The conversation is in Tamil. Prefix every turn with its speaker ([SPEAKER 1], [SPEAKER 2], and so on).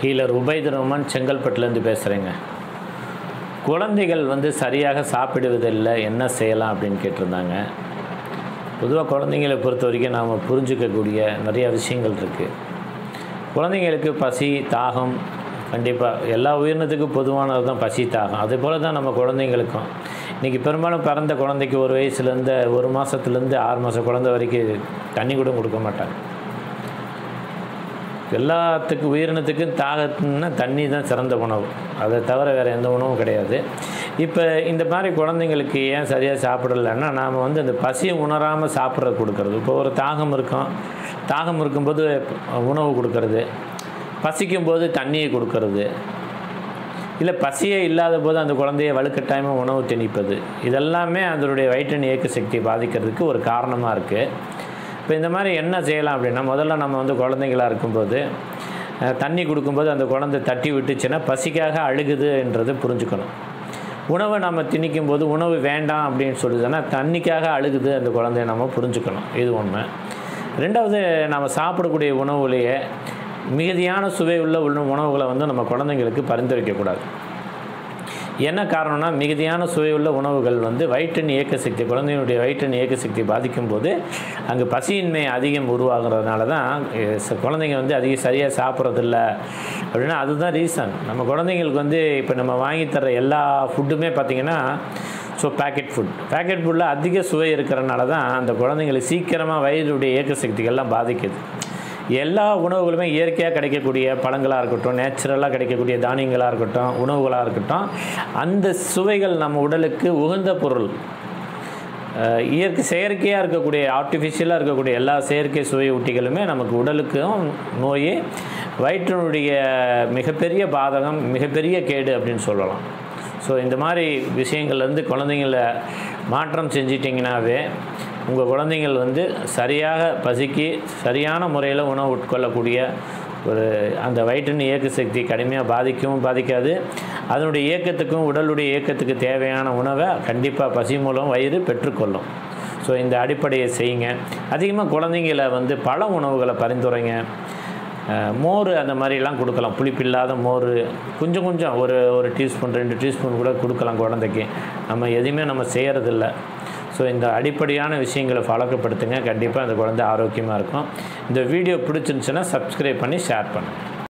[SPEAKER 1] ஹீலர் உபைத் ரஹ்மான் செங்கல்பட்டுலேருந்து பேசுகிறேங்க குழந்தைகள் வந்து சரியாக சாப்பிடுவதில்லை என்ன செய்யலாம் அப்படின்னு கேட்டிருந்தாங்க பொதுவாக குழந்தைங்களை பொறுத்த வரைக்கும் நாம் புரிஞ்சுக்கக்கூடிய நிறைய விஷயங்கள் இருக்குது குழந்தைங்களுக்கு பசி தாகம் கண்டிப்பாக எல்லா உயிரினத்துக்கும் பொதுவானது தான் பசி தாகம் அதே போல் தான் நம்ம குழந்தைங்களுக்கும் இன்றைக்கி பெரும்பாலும் பிறந்த குழந்தைக்கு ஒரு வயசுலேருந்து ஒரு மாதத்துலேருந்து ஆறு மாதம் குழந்தை வரைக்கும் தண்ணி கூட கொடுக்க மாட்டாங்க எல்லாத்துக்கும் உயிரினத்துக்கும் தாகத்துன்னா தண்ணி தான் சிறந்த உணவு அதை தவிர வேறு எந்த உணவும் கிடையாது இப்போ இந்த மாதிரி குழந்தைங்களுக்கு ஏன் சரியாக சாப்பிடலைன்னா நாம் வந்து அந்த பசியை உணராமல் சாப்பிட்றது கொடுக்கறது இப்போ ஒரு தாகம் இருக்கும் தாகம் இருக்கும்போது உணவு கொடுக்கறது பசிக்கும் போது தண்ணியை கொடுக்கறது இல்லை பசியே இல்லாத போது அந்த குழந்தைய வலுக்கட்டாயமாக உணவு திணிப்பது இதெல்லாமே அதனுடைய வயிற்றின் இயக்க சக்தியை பாதிக்கிறதுக்கு ஒரு காரணமாக இருக்குது இப்போ இந்த மாதிரி என்ன செய்யலாம் அப்படின்னா முதல்ல நம்ம வந்து குழந்தைங்களாக இருக்கும்போது அஹ், தண்ணி கொடுக்கும்போது அந்த குழந்தை தட்டி விட்டுச்சுன்னா பசிக்காக அழுகுதுன்றது புரிஞ்சுக்கணும் உணவை நம்ம திணிக்கும் போது உணவு வேண்டாம் அப்படின்னு சொல்லுதுன்னா தண்ணிக்காக அழுகுது அந்த குழந்தைய நம்ம புரிஞ்சுக்கணும் இது ஒன்று ரெண்டாவது நம்ம சாப்பிடக்கூடிய உணவுலேயே மிகுதியான சுவை உள்ள உள்ள உணவுகளை வந்து நம்ம குழந்தைங்களுக்கு பரிந்துரைக்கக்கூடாது என்ன காரணம்னா மிகுதியான சுவையுள்ள உணவுகள் வந்து வயிற்றின் இயக்க சக்தி குழந்தையினுடைய வயிற்றின் இயக்க சக்தி பாதிக்கும் போது அங்கே பசியின்மை அதிகம் உருவாகிறதுனால தான் அஹ், ச- குழந்தைங்க வந்து அதிகம் சரியாக சாப்பிட்றதில்ல அப்படின்னா அதுதான் ரீசன் நம்ம குழந்தைங்களுக்கு வந்து இப்போ நம்ம வாங்கி தர எல்லா ஃபுட்டுமே பார்த்திங்கன்னா ஸோ பேக்கெட் ஃபுட் பேக்கெட் ஃபுட்டில் அதிக சுவை இருக்கிறனால தான் அந்த குழந்தைங்களுக்கு சீக்கிரமாக வயிறுடைய இயக்க சக்திகள்லாம் பாதிக்குது எல்லா உணவுகளுமே இயற்கையாக கிடைக்கக்கூடிய பழங்களாக இருக்கட்டும் நேச்சுரலாக கிடைக்கக்கூடிய தானியங்களாக இருக்கட்டும் உணவுகளாக இருக்கட்டும் அந்த சுவைகள் நம்ம உடலுக்கு உகந்த பொருள் அஹ் இயற்கை செயற்கையாக இருக்கக்கூடிய ஆர்டிஃபிஷியலாக இருக்கக்கூடிய எல்லா செயற்கை சுவை ஊட்டிகளுமே நமக்கு உடலுக்கும் நோய் வயிற்றினுடைய மிகப்பெரிய பாதகம் மிகப்பெரிய கேடு அப்படின்னு சொல்லலாம் ஸோ இந்த மாதிரி விஷயங்கள்லேருந்து குழந்தைங்கள மாற்றம் செஞ்சிட்டிங்கனாவே உங்கள் குழந்தைங்கள் வந்து சரியாக பசிக்கு சரியான முறையில் உணவு உட்கொள்ளக்கூடிய ஒரு அந்த வயிற்றின் இயக்க சக்தி கடுமையாக பாதிக்கவும் பாதிக்காது அதனுடைய இயக்கத்துக்கும் உடலுடைய இயக்கத்துக்கு தேவையான உணவை கண்டிப்பாக பசி மூலம் வயிறு பெற்றுக்கொள்ளும் ஸோ இந்த அடிப்படையை செய்யுங்க அதிகமாக குழந்தைங்கள வந்து பல உணவுகளை பரிந்துரைங்க அஹ், மோர் அந்த மாதிரிலாம் கொடுக்கலாம் புளிப்பில்லாத மோர் கொஞ்சம் கொஞ்சம் ஒரு ஒரு டீஸ்பூன் ரெண்டு டீஸ்பூன் கூட கொடுக்கலாம் குழந்தைக்கு நம்ம எதுவுமே நம்ம செய்கிறதில்ல ஸோ இந்த அடிப்படையான விஷயங்களை பழக்கப்படுத்துங்க கண்டிப்பாக அந்த குழந்தை ஆரோக்கியமாக இருக்கும் இந்த வீடியோ பிடிச்சிருந்துச்சுன்னா சப்ஸ்கிரைப் பண்ணி ஷேர் பண்ணுங்கள்